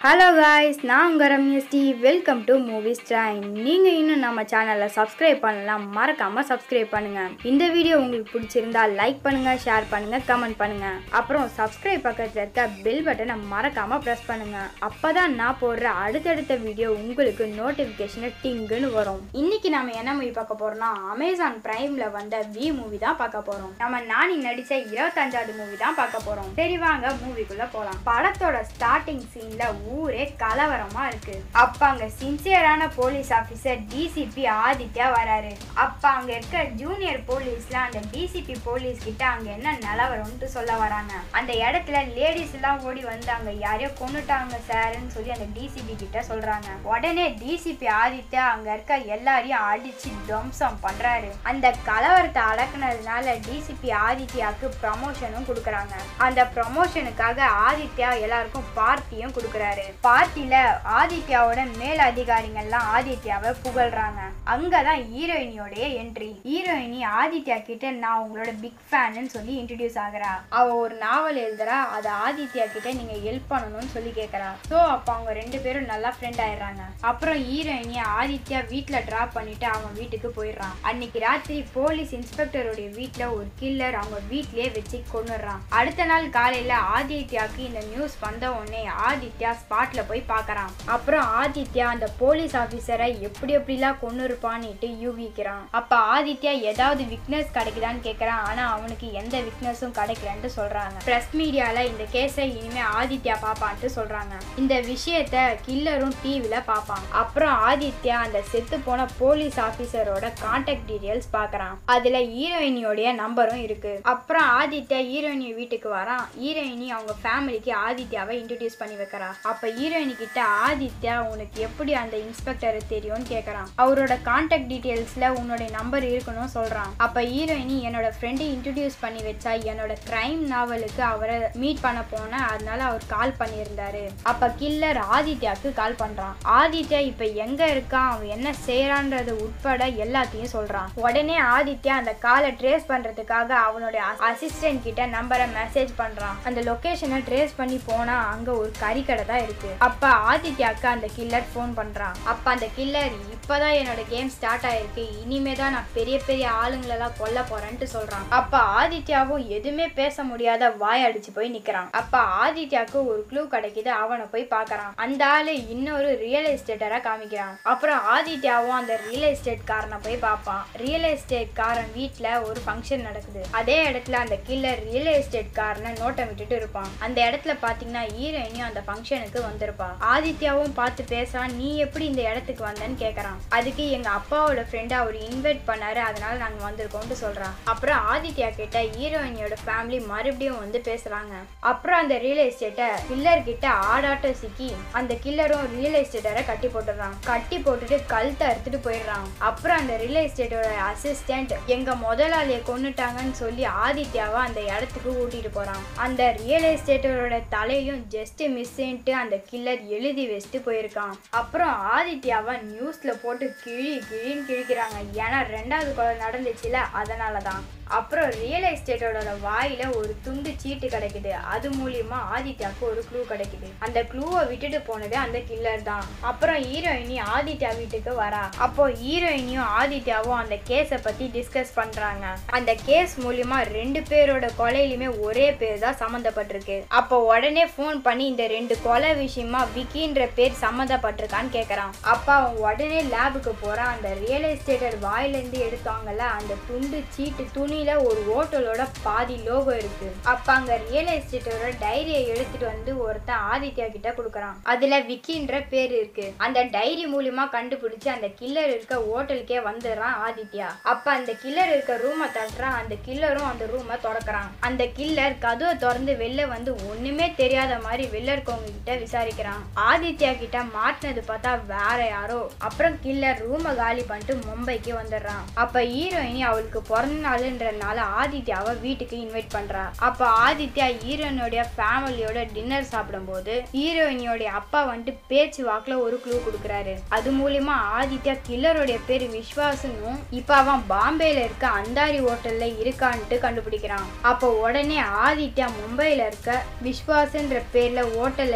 hello guys நான் உங்கள் ரம்யஸ்டி வெல்கம் டு மூவிஸ் ட்ரைன் நீங்கள் இன்னும் நம்ம சேனலை சப்ஸ்கிரைப் பண்ணலாம் மறக்காமல் சப்ஸ்கிரைப் பண்ணுங்கள் இந்த வீடியோ உங்களுக்கு பிடிச்சிருந்தா லைக் பண்ணுங்கள் ஷேர் பண்ணுங்கள் கமெண்ட் பண்ணுங்கள் அப்புறம் சப்ஸ்கிரைப் பக்கத்தில் இருக்க பெல் பட்டனை மறக்காமல் ப்ரெஸ் பண்ணுங்கள் அப்போ தான் நான் போடுற அடுத்தடுத்த வீடியோ உங்களுக்கு நோட்டிஃபிகேஷனை டிங்குன்னு வரும் இன்னைக்கு நம்ம என்ன மூவி பார்க்க போகிறோம்னா அமேசான் ப்ரைமில் வந்த வி மூவி தான் பார்க்க போகிறோம் நம்ம நானி நடித்த இருபத்தஞ்சாவது மூவி தான் பார்க்க போகிறோம் சரி வாங்க மூவிக்குள்ளே போகலாம் படத்தோட ஸ்டார்டிங் சீனில் ஊரே கலவரமா இருக்கு அப்ப அங்க சின்சியரான போலீஸ் ஆபீசர் டிசிபி ஆதித்யா வராரு அப்ப அங்க இருக்க ஜூனியர் போலீஸ்ல அந்த டிசிபி போலீஸ் கிட்ட அங்க என்ன நிலவரம்னு சொல்ல வராங்க அந்த இடத்துல லேடிஸ் எல்லாம் ஓடி வந்து அங்க யாரையோ கொண்டுட்டாங்க சார்ன்னு சொல்லி அந்த டிசிபி கிட்ட சொல்றாங்க உடனே டிசிபி ஆதித்யா அங்க இருக்க எல்லாரையும் அடிச்சு துவம்சம் பண்றாரு அந்த கலவரத்தை அடக்குனதுனால டிசிபி ஆதித்யாவுக்கு ப்ரமோஷனும் கொடுக்குறாங்க அந்த ப்ரமோஷனுக்காக ஆதித்யா எல்லாருக்கும் பார்ட்டியும் கொடுக்குறாரு பார்ட்டில ஆதித்யாவோட மேல் அதிகாரிகள்லாம் ஆதித்யாவை புகழ்றாங்க அங்கதான் ஹீரோயினியோடைய என்ட்ரி ஹீரோயினி ஆதித்யா கிட்ட நான் உங்களோட பிக் ஃபேன்னு சொல்லி இன்ட்ரடியூஸ் ஆகுறா அவ ஒரு நாவல் எழுதுறா அதை ஆதித்யா கிட்ட நீங்க ஹெல்ப் பண்ணணும்னு சொல்லி கேக்குறா ஸோ அப்போ அவங்க ரெண்டு பேரும் நல்லா ஃப்ரெண்ட் ஆயிடுறாங்க அப்புறம் ஹீரோயினி ஆதித்யா வீட்டில் ட்ராப் பண்ணிட்டு அவன் வீட்டுக்கு போயிடுறான் அன்னைக்கு ராத்திரி போலீஸ் இன்ஸ்பெக்டருடைய வீட்டில் ஒரு கில்லர் அவங்க வீட்லயே வச்சு கொண்டுடுறான் அடுத்த நாள் காலையில ஆதித்யாவுக்கு இந்த நியூஸ் வந்த உடனே ஆதித்யா ஸ்பாட்ல போய் பார்க்கறான் அப்புறம் ஆதித்யா அந்த போலீஸ் ஆபீசரை எப்படி எப்படிலாம் கொண்டு இருப்பான்னுட்டு யூகிக்கிறான் அப்ப ஆதித்யா ஏதாவது விக்னஸ் கிடைக்குதான்னு கேட்கறான் ஆனா அவனுக்கு எந்த விக்னஸும் கிடைக்கலன்ட்டு சொல்றாங்க பிரஸ் மீடியால இந்த கேஸை இனிமே ஆதித்யா பாப்பான்ட்டு சொல்றாங்க இந்த விஷயத்த கில்லரும் டிவில பார்ப்பான் அப்புறம் ஆதித்யா அந்த செத்து போன போலீஸ் ஆபீசரோட கான்டாக்ட் டீடைல்ஸ் பார்க்கறான் அதுல ஹீரோயினியோடைய நம்பரும் இருக்கு அப்புறம் ஆதித்யா ஹீரோயினி வீட்டுக்கு வரான் ஹீரோயினி அவங்க ஃபேமிலிக்கு ஆதித்யாவை இன்ட்ரடியூஸ் பண்ணி வைக்கிறா அப்ப ஹீரோயினி கிட்ட ஆதித்யா உனக்கு எப்படி அந்த இன்ஸ்பெக்டர் தெரியும்னு கேக்குறான் அவரோட கான்டாக்ட் டீடைல்ஸ்ல உன்னோட நம்பர் இருக்கணும் சொல்றான் அப்ப ஹீரோயினி என்னோட ஃப்ரெண்டு இன்ட்ரடியூஸ் பண்ணி வச்சா என்னோட கிரைம் நாவலுக்கு அவரை மீட் பண்ண போனேன் அதனால அவர் கால் பண்ணியிருந்தாரு அப்ப கில்லர் ஆதித்யாவுக்கு கால் பண்றான் ஆதித்யா இப்ப எங்க இருக்கான் அவன் என்ன செய்யறான்றது உட்பட எல்லாத்தையும் சொல்றான் உடனே ஆதித்யா அந்த காலை ட்ரேஸ் பண்றதுக்காக அவனுடைய அசிஸ்டன்ட் கிட்ட நம்பரை மெசேஜ் பண்றான் அந்த லொகேஷனை ட்ரேஸ் பண்ணி போனா அங்க ஒரு கறிக்கடை தான் இருக்கு அப்ப ஆதித்யாக்கு அந்த கில்லர் ஃபோன் பண்றான் அப்ப அந்த கில்லர் இப்பதான் என்னோட கேம் ஸ்டார்ட் ஆயிருக்கு இனிமே தான் நான் பெரிய பெரிய ஆளுங்களெல்லாம் கொல்ல போறேன்ட்டு சொல்றான் அப்ப ஆதித்யாவும் எதுவுமே பேச முடியாத வாய் அடிச்சு போய் நிக்கிறான் அப்ப ஆதித்யாக்கு ஒரு க்ளூ கிடைக்குது அவனை போய் பார்க்கறான் அந்த ஆளு இன்னொரு ரியல் எஸ்டேட்டரா காமிக்கிறான் அப்புறம் ஆதித்யாவும் அந்த ரியல் எஸ்டேட் காரனை போய் பார்ப்பான் ரியல் எஸ்டேட் காரன் வீட்ல ஒரு ஃபங்க்ஷன் நடக்குது அதே இடத்துல அந்த கில்லர் ரியல் எஸ்டேட் காரனை நோட்டம் விட்டுட்டு இருப்பான் அந்த இடத்துல பாத்தீங்கன்னா ஹீரோயினியும் அந்த ஃபங்க்ஷனுக்கு வந்திருப்பா ஆதித்யாவும் பார்த்து பேசுறான் நீ எப்படி இந்த இடத்துக்கு வந்தேன்னு கேக்குறான் அதுக்கு எங்க அப்பாவோட ஃப்ரெண்டு அவர் இன்வைட் பண்ணாரு அதனால நாங்க வந்திருக்கோம்னு சொல்றான் அப்புறம் ஆதித்யா கிட்ட ஹீரோயினியோட ஃபேமிலி மறுபடியும் வந்து பேசுறாங்க அப்புறம் அந்த ரியல் எஸ்டேட்டை கில்லர் கிட்ட ஆடாட்டம் சிக்கி அந்த கில்லரும் ரியல் எஸ்டேட்டரை கட்டி போட்டுறான் கட்டி போட்டுட்டு கழுத்தை அறுத்துட்டு போயிடுறான் அப்புறம் அந்த ரியல் எஸ்டேட்டோட அசிஸ்டன்ட் எங்க முதலாளியை கொன்னுட்டாங்கன்னு சொல்லி ஆதித்யாவை அந்த இடத்துக்கு கூட்டிட்டு போறான் அந்த ரியல் எஸ்டேட்டோட தலையும் ஜஸ்ட் மிஸ்ன்ட்டு அந்த கில்லர் எழுதி வச்சுட்டு போயிருக்கான் அப்புறம் ஆதித்யாவை நியூஸ்ல போட்டு கிழி கிழின்னு கிழிக்கிறாங்க ஏன்னா ரெண்டாவது கொலை நடந்துச்சுல அதனால தான் அப்புறம் ரியல் எஸ்டேட்டோட வாயில ஒரு துண்டு சீட்டு கிடைக்குது அது மூலியமா ஆதித்யாவுக்கு ஒரு க்ளூ கிடைக்குது அந்த க்ளூவை விட்டுட்டு போனது அந்த கில்லர் தான் அப்புறம் ஹீரோயினி ஆதித்யா வீட்டுக்கு வரா அப்போ ஹீரோயினியும் ஆதித்யாவும் அந்த கேஸை பத்தி டிஸ்கஸ் பண்றாங்க அந்த கேஸ் மூலியமா ரெண்டு பேரோட கொலையிலுமே ஒரே பேர் தான் சம்மந்தப்பட்டிருக்கு அப்போ உடனே ஃபோன் பண்ணி இந்த ரெண்டு கொலை விஷயமா விக்கின்ற பேர் சம்மந்தப்பட்டிருக்கான்னு கேக்குறான் அப்ப அவன் உடனே லேபுக்கு போறான் அந்த ரியல் எஸ்டேட்டர் வாயிலிருந்து எடுத்தாங்கல்ல அந்த துண்டு சீட்டு துணியில ஒரு ஹோட்டலோட பாதி லோகோ இருக்கு அப்ப அங்க ரியல் எஸ்டேட்டோட டைரியை எடுத்துட்டு வந்து ஒருத்தன் ஆதித்யா கிட்ட கொடுக்குறான் அதுல விக்கின்ற பேர் இருக்கு அந்த டைரி மூலியமா கண்டுபிடிச்சு அந்த கில்லர் இருக்க ஹோட்டலுக்கே வந்துடுறான் ஆதித்யா அப்ப அந்த கில்லர் இருக்க ரூமை தட்டுறான் அந்த கில்லரும் அந்த ரூமை திறக்கிறான் அந்த கில்லர் கதவை திறந்து வெளில வந்து ஒண்ணுமே தெரியாத மாதிரி வெளில இருக்கவங்க கிட்ட விசாரிக்கிறான் ஆதித்யா கிட்ட மாட்டினது பார்த்தா வேற யாரோ அப்புறம் கில்லர் ரூமை காலி பண்ணிட்டு மும்பைக்கு வந்துடுறான் அப்ப ஹீரோயினி அவளுக்கு பிறந்த நாளுன்றனால ஆதித்யாவை வீட்டுக்கு இன்வைட் பண்றா அப்ப ஆதித்யா ஹீரோயினோட ஃபேமிலியோட டின்னர் சாப்பிடும்போது ஹீரோயினியோட அப்பா வந்துட்டு பேச்சு வாக்குல ஒரு க்ளூ கொடுக்குறாரு அது மூலியமா ஆதித்யா கில்லருடைய பேர் விஸ்வாசனும் இப்ப அவன் பாம்பேல இருக்க அந்தாரி ஹோட்டல்ல இருக்கான்ட்டு கண்டுபிடிக்கிறான் அப்போ உடனே ஆதித்யா மும்பைல இருக்க விஸ்வாஸ்ன்ற பேர்ல ஹோட்டல்ல யாருன்னா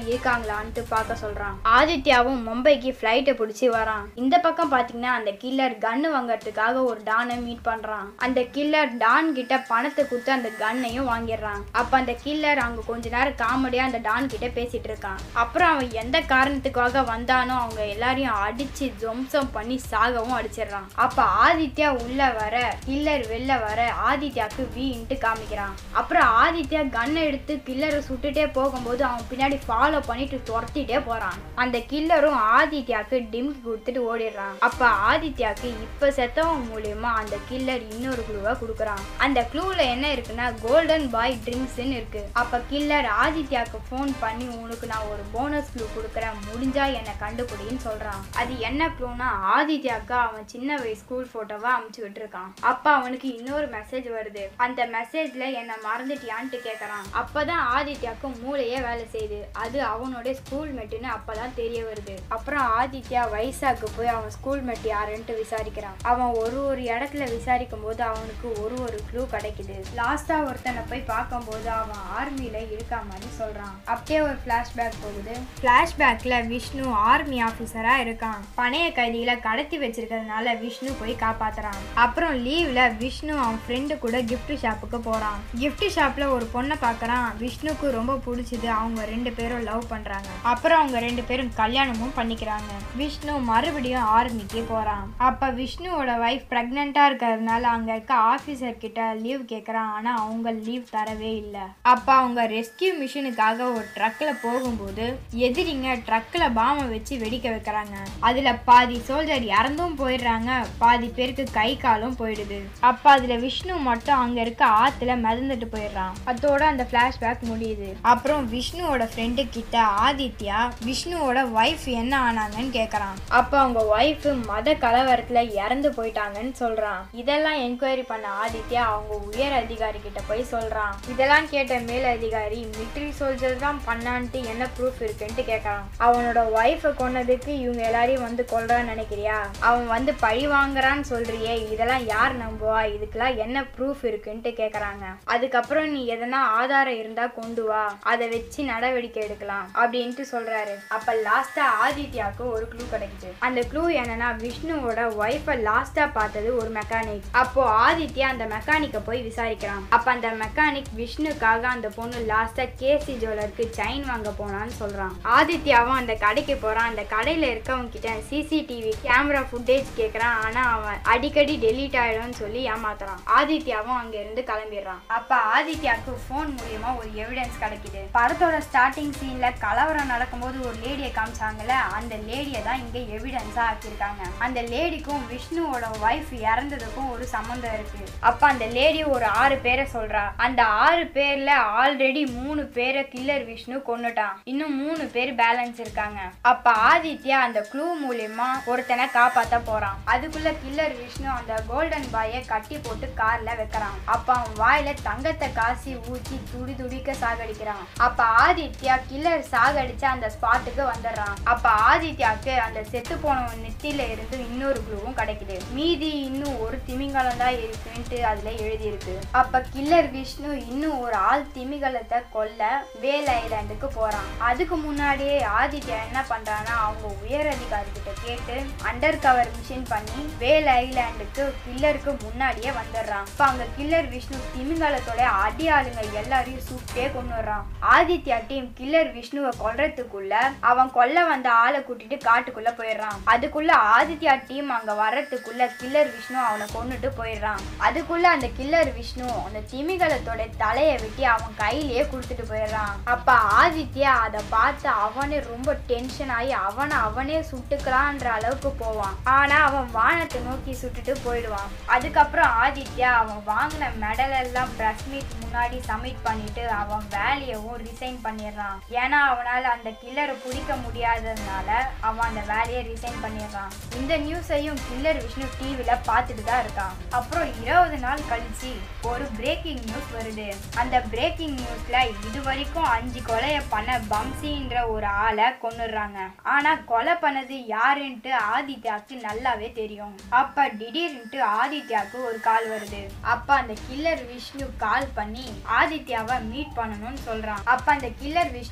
இருக்காங்களான்ட்டு பார்க்க சொல்றான் ஆதித்யாவும் மும்பைக்கு ஃப்ளைட்டை பிடிச்சி வரான் இந்த பக்கம் பாத்தீங்கன்னா அந்த கில்லர் கன்னு வாங்குறதுக்காக ஒரு டானை மீட் பண்றான் அந்த கில்லர் டான் கிட்ட பணத்தை கொடுத்து அந்த கன்னையும் வாங்கிடுறான் அப்ப அந்த கில்லர் அங்க கொஞ்ச நேரம் காமெடியா அந்த டான் கிட்ட பேசிட்டு இருக்கான் அப்புறம் அவன் எந்த காரணத்துக்காக வந்தானோ அவங்க எல்லாரையும் அடிச்சு துவம்சம் பண்ணி சாகவும் அடிச்சிடுறான் அப்ப ஆதித்யா உள்ள வர கில்லர் வெளில வர ஆதித்யாக்கு வீன்ட்டு காமிக்கிறான் அப்புறம் ஆதித்யா கன்னை எடுத்து கில்லரை சுட்டுட்டே போகும்போது அவன் பின்னாடி ஃபாலோ பண்ணிட்டு துரத்திட்டே போறான் அந்த கில்லரும் ஆதித்யாக்கு டிம்கி கொடுத்துட்டு ஓடிடுறான் அப்ப ஆதித்யாக்கு இப்ப செத்தவன் மூலியமா அந்த கில்லர் இன்னொரு க்ளூவை கொடுக்குறான் அந்த க்ளூல என்ன இருக்குன்னா கோல்டன் பாய் ட்ரிங்க்ஸ்ன்னு இருக்கு அப்ப கில்லர் ஆதித்யாக்கு ஃபோன் பண்ணி உனக்கு நான் ஒரு போனஸ் க்ளூ கொடுக்குறேன் முடிஞ்சா என்னை கண்டுபிடின்னு சொல்றான் அது என்ன க்ளூனா ஆதித்யாக்கு அவன் சின்ன வயசு ஸ்கூல் போட்டோவை அமுச்சு விட்டுருக்கான் அப்ப அவனுக்கு இன்னொரு மெசேஜ் வருது அந்த மெசேஜ்ல என்ன மறந்துட்டியான்ட்டு கேக்குறான் அப்பதான் ஆதித்யாக்கு மூளையே வேலை செய்யுது அது அவனோட ஸ்கூல் மெட்டுன்னு அப்பதான் தெரிய வருது அப்புறம் ஆதித்யா வைசாக்கு போய் அவன் ஸ்கூல் மெட் யாருன்ட்டு விசாரிக்கிறான் அவன் ஒரு ஒரு இடத்துல விசாரிக்கும் போது அவனுக்கு ஒரு ஒரு க்ளூ கிடைக்குது லாஸ்டா ஒருத்தனை போய் பார்க்கும்போது அவன் ஆர்மியில இருக்கா மாதிரி சொல்றான் அப்படியே ஒரு ஃபிளாஷ்பேக் போகுது ஃபிளாஷ்பேக்ல விஷ்ணு ஆர்மி ஆஃபீஸரா இருக்கான் பணைய கைதிகளை கடத்தி வச்சிருக்கிறதுனால விஷ்ணு போய் காப்பாத்துறான் அப்புறம் லீவ்ல விஷ்ணு அவன் ஃப்ரெண்டு கூட gift ஷாப்புக்கு போறான் gift ஷாப்ல ஒரு பொண்ணை பார்க்கறான் விஷ்ணுக்கு ரொம்ப பிடிச்சது அவங்க ரெண்டு பேரும் லவ் பண்றாங்க அப்புறம் அவங்க ரெண்டு பேரும் கல்யாணமும் பண்ணிக்கிறாங்க விஷ்ணு மறுபடியும் ஆர்மிக்கு போறான் அப்ப விஷ்ணுவோட ஒய்ஃப் பிரெக்னெண்டா இருக்கிறதுனால அங்க இருக்க ஆபீசர் கிட்ட லீவ் கேக்குறான் ஆனா அவங்க லீவ் தரவே இல்லை அப்ப அவங்க ரெஸ்கியூ மிஷனுக்காக ஒரு ட்ரக்ல போகும்போது எதிரிங்க ட்ரக்ல பாமை வச்சு வெடிக்க வைக்கிறாங்க அதுல பாதி சோல்ஜர் இறந்தும் போயிடுறாங்க பாதி பேருக்கு கை காலும் போயிடுது அப்ப அதுல விஷ்ணு மட்டும் அங்க இருக்க ஆத்துல மிதந்துட்டு போயிடுறான் அதோட அந்த பிளாஷ்பேக் முடியுது அப்புறம் விஷ்ணுவோட ஃப்ரெண்டு கிட்ட ஆதித்யா விஷ்ணுவோட ஒய்ஃப் என்ன ஆனாங்கன்னு கேக்குறான் அப்ப அவங்க ஒய்ஃப் மத கலவரத்துல இறந்து போயிட்டாங்கன்னு சொல்றான் இதெல்லாம் என்கொயரி பண்ண ஆதித்யா அவங்க உயர் அதிகாரி கிட்ட போய் சொல்றான் இதெல்லாம் கேட்ட மேல் அதிகாரி மிலிட்ரி சோல்ஜர் தான் பண்ணான்ட்டு என்ன ப்ரூஃப் இருக்குன்ட்டு கேட்கறான் அவனோட ஒய்ஃபை கொன்னதுக்கு இவங்க எல்லாரையும் வந்து கொல்றான்னு நினைக்கிறியா அவன் வந்து பழி வாங்குறான்னு சொல்றியே இதெல்லாம் யார் நம்புவா இதுக்கெல்லாம் என்ன ப்ரூஃப் இருக்குன்ட்டு கேக்குறாங்க அதுக்கப்புறம் நீ எதனா ஆதாரம் இருந்தா கொண்டு வா அதை வச்சு நடவடிக்கை எடுக்கலாம் அப்படின்ட்டு சொல்றாரு அப்ப லாஸ்டா ஆதித்யாவுக்கு ஒரு க்ளூ கிடைக்குது அந்த க்ளூ என்னன்னா விஷ்ணுவோட ஒய்ஃபை லாஸ்டா பார்த்தது ஒரு மெக்கானிக் அப்போ ஆதித்யா அந்த மெக்கானிக்கை போய் விசாரிக்கிறான் அப்ப அந்த மெக்கானிக் விஷ்ணுக்காக அந்த பொண்ணு லாஸ்டா கேசி ஜுவல்லருக்கு செயின் வாங்க போனான்னு சொல்றான் ஆதித்யாவும் அந்த கடைக்கு போறான் அந்த கடையில இருக்கவங்க கிட்ட சிசிடிவி கேமரா ஃபுட்டேஜ் கேக்குறான் ஆனா அவன் அடிக்கடி டெலீட் ஆயிடும்னு சொல்லி ஏமாத்துறான் ஆதித்யாவும் அங்க இருந்து கிளம்பிடுறான் அப்ப ஆதித்யாவுக்கு ஃபோன் மூலியமா ஒரு எவிடன்ஸ் கிடைக்குது படத்தோட ஸ்டார்டிங் சீன்ல கலவரம் நடக்கும்போது ஒரு லேடியை காமிச்சாங்கல்ல அந்த லேடியை தான் இங்க எவிடன்ஸா ஆக்கியிருக்காங்க அந்த லேடிக்கும் விஷ்ணுவோட ஒய்ஃப் இறந்ததுக்கும் ஒரு சம்மந்தம் இருக்கு அப்ப அந்த லேடி ஒரு ஆறு பேரை சொல்றா அந்த ஆறு பேர்ல ஆல்ரெடி மூணு பேரை கில்லர் விஷ்ணு கொன்னுட்டான் இன்னும் மூணு பேர் பேலன்ஸ் இருக்காங்க அப்ப ஆதித்யா அந்த க்ளூ மூலியமா ஒருத்தனை காப்பாத்த போறான் அதுக்குள்ள கில்லர் விஷ்ணு அந்த கோல்டன் பாயை கட்டி போட்டு கார்ல வைக்கிறான் அப்ப அவன் வாயில தங்கத்தை காசி ஊத்தி துடி துடிக்க சாகடிக்கிறான் அப்ப ஆதித்யா கில்லர் சாகடிச்சு அந்த ஸ்பாட்டுக்கு வந்துடுறான் அப்ப ஆதித்யாக்கு அந்த செத்து போனவன் நெத்தியில இருந்து இன்னொரு க்ளூவும் கிடைக்குது மீதி இன்னும் ஒரு திமிங்கலம் தான் இருக்குன்ட்டு அதுல எழுதி இருக்கு அப்ப கில்லர் விஷ்ணு இன்னும் ஒரு ஆள் திமிங்கலத்தை கொல்ல வேல் ஐலாண்டுக்கு போறான் அதுக்கு முன்னாடியே ஆதித்யா என்ன பண்றான்னா அவங்க உயர் அதிகாரி கிட்ட கேட்டு அண்டர் கவர் மிஷின் பண்ணி வேல் ஐலாண்டுக்கு கில்லருக்கு முன்னாடியே வந்துடுறான் இப்ப அங்க கில்லர் விஷ்ணு திமிங்கலத்தோட அடி ஆளுங்க எல்லாரையும் சுட்டே கொண்டுறான் ஆதித்யா டீம் கில்லர் விஷ்ணுவை கொல்றதுக்குள்ள அவன் கொல்ல வந்த ஆளை கூட்டிட்டு காட்டுக்குள்ள போயிடுறான் அதுக்குள்ள ஆதித்யா டீம் அங்க வர்றதுக்குள்ள கில்லர் விஷ்ணு அவனை கொன்னுட்டு போயிடுறான் அதுக்குள்ள அந்த கில்லர் விஷ்ணு அந்த திமிங்கலத்தோட தலையை வெட்டி அவன் கையிலேயே கொடுத்துட்டு போயிடுறான் அப்ப ஆதித்யா அதை பார்த்து அவனே ரொம்ப டென்ஷன் ஆகி அவனை அவனே சுட்டுக்கலான்ற அளவுக்கு போவான் ஆனா அவன் வானத்தை நோக்கி சுட்டுட்டு போயிடுவான் அதுக்கப்புறம் ஆதித்யா அவன் வாங்கின மெடல் எல்லாம் பிரஸ் மீட் முன்னாடி சப்மிட் பண்ணிட்டு அவன் வேலையவும் ரிசைன் பண்ணிடுறான் ஏன்னா அவனால அந்த கில்லரை பிடிக்க முடியாததுனால அவன் அந்த வேலையை ரிசைன் பண்ணிடுறான் இந்த நியூஸையும் கில்லர் விஷ்ணு டிவில பார்த்துட்டு தான் இருக்கான் அப்புறம் இருபது நாள் கழிச்சு ஒரு பிரேக்கிங் நியூஸ் வருது அந்த பிரேக்கிங் நியூஸ்ல இது வரைக்கும் அஞ்சு கொலையை பண்ண பம்சின்ற ஒரு ஆளை கொன்னுடுறாங்க ஆனா கொலை பண்ணது யாருன்ட்டு ஆதித்யாவுக்கு நல்லாவே தெரியும் அப்ப திடீர்னுட்டு ஆதித்யாவுக்கு ஒரு கால் வருது அப்ப அந்த கில்லர் விஷ்ணு கால் பண்ணி ஆதித்யாவை மீட் பண்ணணும்னு சொல்றான் அப்ப அந்த கில்லர் விஷ்ணு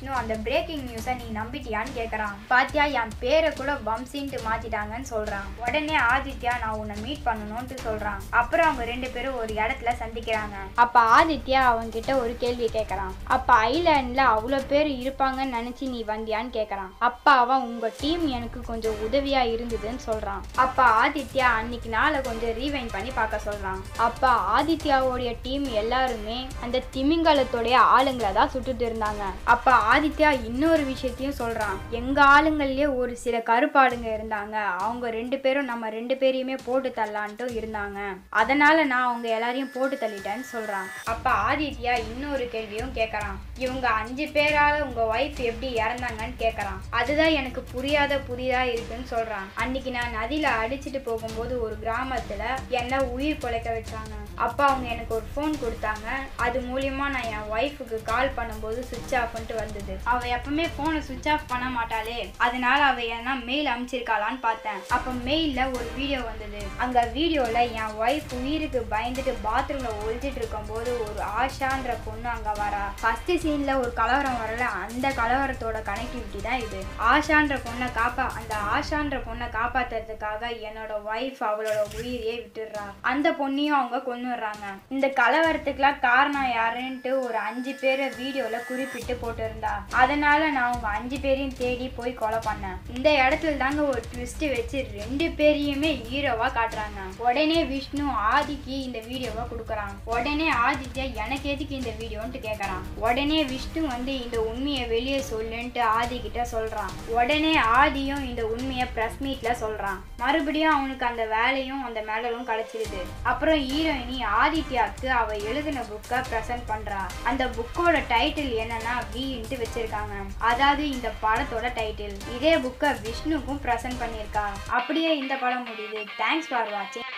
விஷ்ணு அந்த பிரேக்கிங் நியூஸை நீ நம்பிட்டியான்னு கேட்குறான் பாத்தியா என் பேரை கூட வம்சின்ட்டு மாத்திட்டாங்கன்னு சொல்றான் உடனே ஆதித்யா நான் உன்னை மீட் பண்ணணும்னு சொல்றான் அப்புறம் அவங்க ரெண்டு பேரும் ஒரு இடத்துல சந்திக்கிறாங்க அப்ப ஆதித்யா அவங்க கிட்ட ஒரு கேள்வி கேட்கறான் அப்ப ஐலாண்ட்ல அவ்வளோ பேர் இருப்பாங்கன்னு நினைச்சு நீ வந்தியான்னு கேட்கறான் அப்ப அவன் உங்க டீம் எனக்கு கொஞ்சம் உதவியா இருந்ததுன்னு சொல்றான் அப்ப ஆதித்யா அன்னைக்கு நாளை கொஞ்சம் ரீவைண்ட் பண்ணி பார்க்க சொல்றான் அப்ப ஆதித்யாவோடைய டீம் எல்லாருமே அந்த திமிங்கலத்தோடைய ஆளுங்களை தான் சுட்டுட்டு இருந்தாங்க அப்ப ஆதித்யா இன்னொரு விஷயத்தையும் சொல்றான் எங்க ஆளுங்கள்லயே ஒரு சில கருப்பாடுங்க இருந்தாங்க அவங்க ரெண்டு பேரும் நம்ம ரெண்டு பேரையுமே போட்டு தள்ளலான்ட்டு இருந்தாங்க அதனால நான் அவங்க எல்லாரையும் போட்டு தள்ளிட்டேன்னு சொல்றான் அப்ப ஆதித்யா இன்னொரு கேள்வியும் கேட்கறான் இவங்க அஞ்சு பேரால உங்க ஒய்ஃப் எப்படி இறந்தாங்கன்னு கேட்கறான் அதுதான் எனக்கு புரியாத புதிதா இருக்குன்னு சொல்றான் அன்னைக்கு நான் நதியில அடிச்சிட்டு போகும்போது ஒரு கிராமத்துல என்ன உயிர் பொழைக்க வச்சாங்க அப்ப அவங்க எனக்கு ஒரு ஃபோன் கொடுத்தாங்க அது மூலியமா நான் என் ஒய்ஃபுக்கு கால் பண்ணும்போது சுவிட்ச் ஆஃப்ன்ட்டு வந்தது அவ எப்பவுமே போனை சுவிட்ச் ஆஃப் பண்ண மாட்டாளே அதனால அவ என்ன மெயில் அனுப்பிச்சிருக்காளான்னு பார்த்தேன் அப்ப மெயில்ல ஒரு வீடியோ வந்தது அங்க வீடியோல என் ஒய்ஃப் உயிருக்கு பயந்துட்டு பாத்ரூம்ல ஒழிச்சிட்டு இருக்கும்போது ஒரு ஆஷான்ற பொண்ணு அங்க வரா ஃபர்ஸ்ட் சீன்ல ஒரு கலவரம் வரல அந்த கலவரத்தோட கனெக்டிவிட்டி தான் இது ஆஷான்ற பொண்ணை காப்பா அந்த ஆஷான்ற பொண்ணை காப்பாத்துறதுக்காக என்னோட ஒய்ஃப் அவளோட உயிரையே விட்டுடுறா அந்த பொண்ணையும் அவங்க கொன்னுடுறாங்க இந்த கலவரத்துக்குலாம் காரணம் யாருன்ட்டு ஒரு அஞ்சு பேரை வீடியோல குறிப்பிட்டு போட்டிருந்தா அதனால நான் உங்க அஞ்சு பேரையும் தேடி போய் கொலை பண்ணேன் இந்த இடத்துல தாங்க ஒரு ட்விஸ்ட் வச்சு ரெண்டு பேரையுமே ஹீரோவா காட்டுறாங்க உடனே விஷ்ணு ஆதிக்கு இந்த வீடியோவை கொடுக்குறான் உடனே ஆதித்யா எனக்கு எதுக்கு இந்த வீடியோன்ட்டு கேட்கறான் உடனே விஷ்ணு வந்து இந்த உண்மையை வெளியே சொல்லுன்ட்டு ஆதி கிட்ட சொல்றான் உடனே ஆதியும் இந்த உண்மையை பிரஸ் மீட்ல சொல்றான் மறுபடியும் அவனுக்கு அந்த வேலையும் அந்த மேடலும் கிடைச்சிருது அப்புறம் ஹீரோயினி ஆதித்யாவுக்கு அவ எழுதின புக்கை ப்ரெசென்ட் பண்றா அந்த புக்கோட டைட்டில் என்னன்னா வின்ட்டு வச்சிருக்காங்க அதாவது இந்த படத்தோட டைட்டில் இதே புக்கை விஷ்ணுக்கும் ப்ரெசென்ட் பண்ணியிருக்கா அப்படியே இந்த படம் முடியுது தேங்க்ஸ் ஃபார் வாட்சிங்